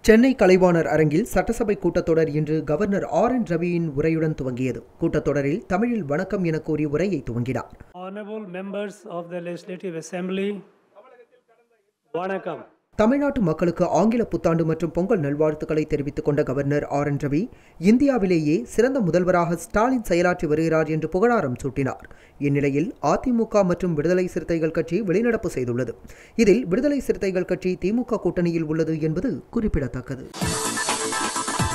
சென்னை கலைவாணர் அரங்கில் சட்டசபை கூட்டத்தொடர் இன்று கவர்னர் ஆர் என் ரவியின் உரையுடன் துவங்கியது கூட்டத்தொடரில் தமிழில் வணக்கம் என கூறி உரையை துவங்கினார் Honorable members of the Legislative Assembly, வணக்கம் தமிழ்நாட்டு மக்களுக்கு ஆங்கில புத்தாண்டு மற்றும் பொங்கல் நல்வாழ்த்துக்களை தெரிவித்துக் கொண்ட கவர்னர் ஆர் என் ரவி இந்தியாவிலேயே சிறந்த முதல்வராக ஸ்டாலின் செயலாற்றி வருகிறார் என்று புகழாரம் சூட்டினார் இந்நிலையில் அதிமுக மற்றும் விடுதலை சிறுத்தைகள் கட்சி வெளிநடப்பு செய்துள்ளது இதில் விடுதலை சிறுத்தைகள் கட்சி திமுக கூட்டணியில் உள்ளது என்பது குறிப்பிடத்தக்கது